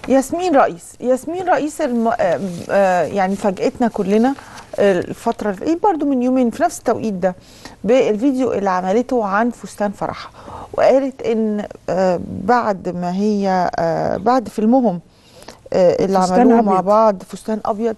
ياسمين رئيس ياسمين رئيس الم... آه، آه، يعني فاجئتنا كلنا الفترة ايه برضو من يومين في نفس التوقيت ده بالفيديو اللي عملته عن فستان فرحها وقالت ان آه، بعد ما هي آه، بعد فيلمهم آه، اللي فستان عملوه مع أبيض. بعض فستان ابيض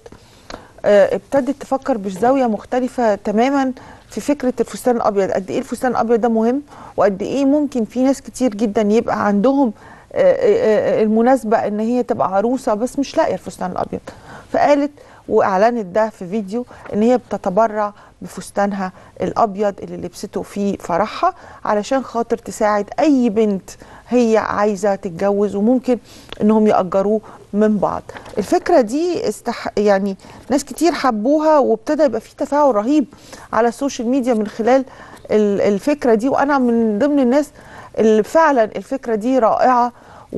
آه، ابتدت تفكر بزاويه مختلفه تماما في فكره الفستان الابيض قد ايه الفستان الابيض ده مهم وقد ايه ممكن في ناس كتير جدا يبقى عندهم آه، آه، آه، المناسبه ان هي تبقى عروسه بس مش لاقيه الفستان الابيض فقالت واعلنت ده في فيديو ان هي بتتبرع بفستانها الابيض اللي لبسته في فرحها علشان خاطر تساعد اي بنت هي عايزه تتجوز وممكن انهم ياجروه من بعض الفكره دي استح... يعني ناس كتير حبوها وابتدى يبقى في تفاعل رهيب على السوشيال ميديا من خلال ال- الفكره دي وانا من ضمن الناس اللي فعلا الفكره دي رائعه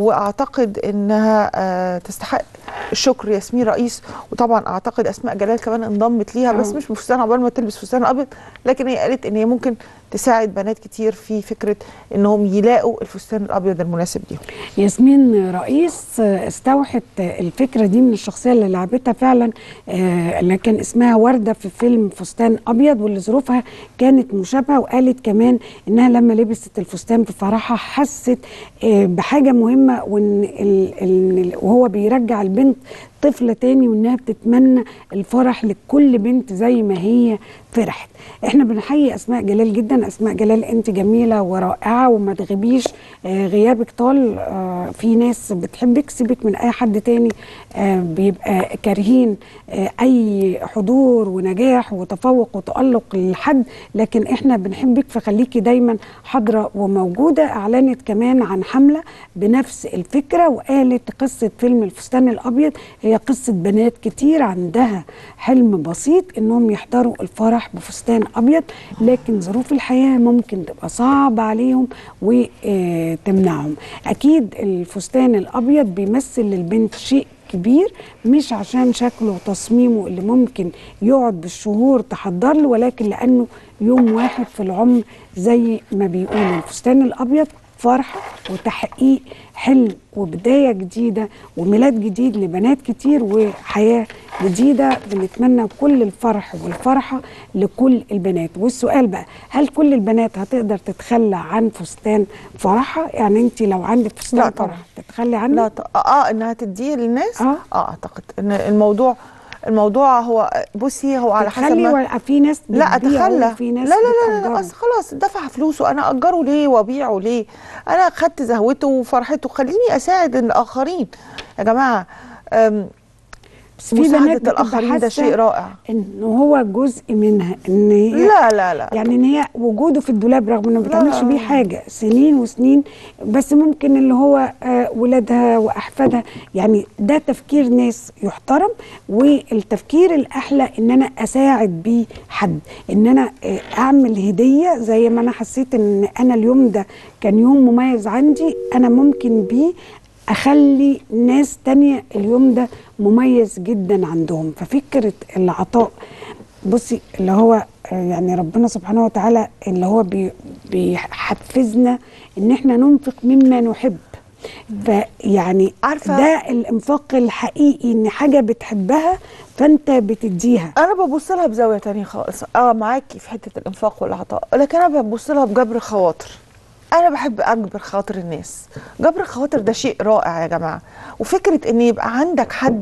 واعتقد انها آه، تستحق الشكر ياسمين رئيس وطبعا اعتقد اسماء جلال كمان انضمت ليها بس آه. مش بفستان عقبال ما تلبس فستان ابيض لكن هي قالت ان هي ممكن تساعد بنات كتير في فكره انهم يلاقوا الفستان الابيض المناسب ليهم ياسمين رئيس آه، استوحت آه، الفكره دي من الشخصيه اللي لعبتها فعلا آه، اللي كان اسمها ورده في فيلم فستان ابيض واللي ظروفها كانت مشابهه وقالت كمان انها لما لبست الفستان في فرحها حست آه، بحاجه مهمه وان ال- ال- وهو بيرجع البنت طفله تاني وانها بتتمنى الفرح لكل بنت زي ما هي فرحت احنا بنحيي اسماء جلال جدا اسماء جلال انت جميله ورائعه وما تغيبيش آه، غيابك طال آه، في ناس بتحبك سيبك من اي حد تاني آه، بيبقى كارهين آه، اي حضور ونجاح وتفوق وتالق لحد لكن احنا بنحبك فخليكي دايما حاضره وموجوده اعلنت كمان عن حمله بنفس الفكره وقالت قصه فيلم الفستان الابيض هي قصه بنات كتير عندها حلم بسيط انهم يحضروا الفرح بفستان ابيض لكن ظروف الحياه ممكن تبقى صعبه عليهم وتمنعهم اكيد الفستان الابيض بيمثل للبنت شيء كبير مش عشان شكله وتصميمه اللي ممكن يقعد بالشهور تحضر له ولكن لانه يوم واحد في العمر زي ما بيقولوا الفستان الابيض فرحه وتحقيق حلم وبدايه جديده وميلاد جديد لبنات كتير وحياه جديده بنتمنى كل الفرح والفرحه لكل البنات والسؤال بقى هل كل البنات هتقدر تتخلى عن فستان فرحها يعني انت لو عندك فستان لا طبعاً. فرح تتخلي عنه لا ط- اه انها تديه للناس آه. اه اعتقد ان الموضوع الموضوع هو بصي هو على حسب تخلي ما ولا في ناس لا بتبيعه اتخلى وفي لا ناس لا لا, لا, بتأجره. لا أصل خلاص دفع فلوسه انا اجره ليه وابيعه ليه انا خدت زهوته وفرحته خليني اساعد الاخرين يا جماعه أم، بس في بنات مساعده بتبقى الاخرين ده حاسة شيء رائع ان هو جزء منها ان هي لا لا لا يعني ان هي وجوده في الدولاب رغم انه ما لا. بتعملش بيه حاجه سنين وسنين بس ممكن اللي هو آه، ولادها واحفادها يعني ده تفكير ناس يحترم والتفكير الاحلى ان انا اساعد بيه حد ان انا آه، اعمل هديه زي ما انا حسيت ان انا اليوم ده كان يوم مميز عندي انا ممكن بيه اخلي ناس تانية اليوم ده مميز جدا عندهم ففكره العطاء بصي اللي هو آه، يعني ربنا سبحانه وتعالى اللي هو بي- بيحفزنا ان احنا ننفق مما نحب فيعني عارفة- ده الانفاق الحقيقي ان حاجه بتحبها فانت بتديها انا ببص لها بزاويه تانية خالص اه معاكي في حته الانفاق والعطاء لكن انا ببص لها بجبر خواطر انا بحب اجبر خاطر الناس جبر الخواطر ده شيء رائع يا جماعه وفكره ان يبقى عندك حد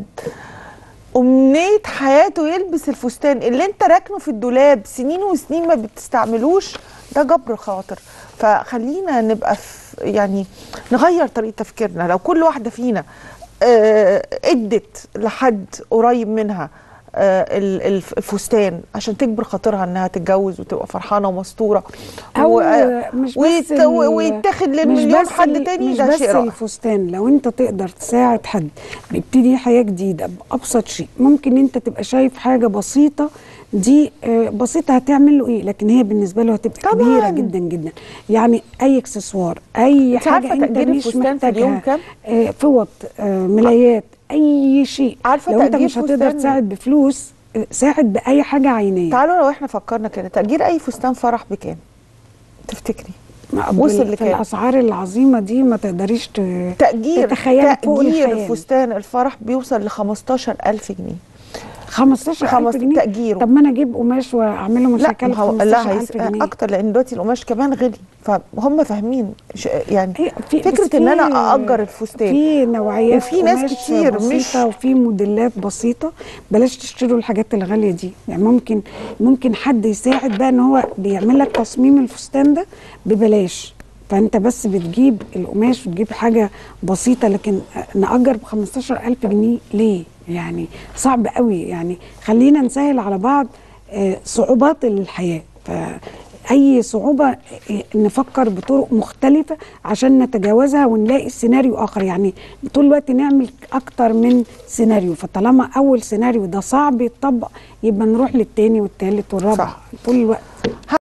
أمنية حياته يلبس الفستان اللي انت راكنه في الدولاب سنين وسنين ما بتستعملوش ده جبر خاطر فخلينا نبقى في يعني نغير طريقة تفكيرنا لو كل واحدة فينا آه، ادت لحد قريب منها آه، ال- الف- الفستان عشان تجبر خاطرها انها تتجوز وتبقى فرحانه ومستوره او و- مش بس ويت- ال- ويتاخد مش للمليون بس حد ال- تاني مش ده بس شيء رائع الفستان لو انت تقدر تساعد حد بيبتدي حياه جديده بابسط شيء ممكن انت تبقى شايف حاجه بسيطه دي آه، بسيطه هتعمل له ايه لكن هي بالنسبه له هتبقى طبعاً. كبيره جدا جدا يعني اي اكسسوار اي انت حاجه عارفة انت تأجير مش الفستان في اليوم محتاجها كام؟ آه، فوط آه، ملايات اي شيء عارفة لو انت تأجير مش هتقدر فستان- تساعد بفلوس آه، ساعد باي حاجه عينيه تعالوا لو احنا فكرنا كده تأجير أي فستان فرح بكام؟ تفتكري؟ وصل بال- في لكام؟ الاسعار العظيمه دي ما تقدريش ت... تأجير تتخيلي فوق تأجير الخيال. فستان الفرح بيوصل ل 15000 جنيه 15000 خمس- جنيه تأجيره. طب ما انا اجيب قماش واعمله مش لا هيكلف ما هو لا 15000 هيس... جنيه اكتر لان دلوقتي القماش كمان غلي فهم فاهمين ش... يعني هي في- بس فكره ان في- انا ااجر الفستان في نوعيات وفي ناس قماش كتير بسيطة مش- وفي موديلات بسيطة بلاش تشتروا الحاجات الغالية دي يعني ممكن ممكن حد يساعد بقى ان هو بيعمل لك تصميم الفستان ده ببلاش فانت بس بتجيب القماش وتجيب حاجة بسيطة لكن نأجر ب 15000 جنيه ليه؟ يعني صعب قوي يعني خلينا نسهل على بعض آه، صعوبات الحياة فأي صعوبة آه، نفكر بطرق مختلفة عشان نتجاوزها ونلاقي سيناريو آخر يعني طول الوقت نعمل أكتر من سيناريو فطالما أول سيناريو ده صعب يتطبق يبقى نروح للتاني والتالت والرابع صح. طول الوقت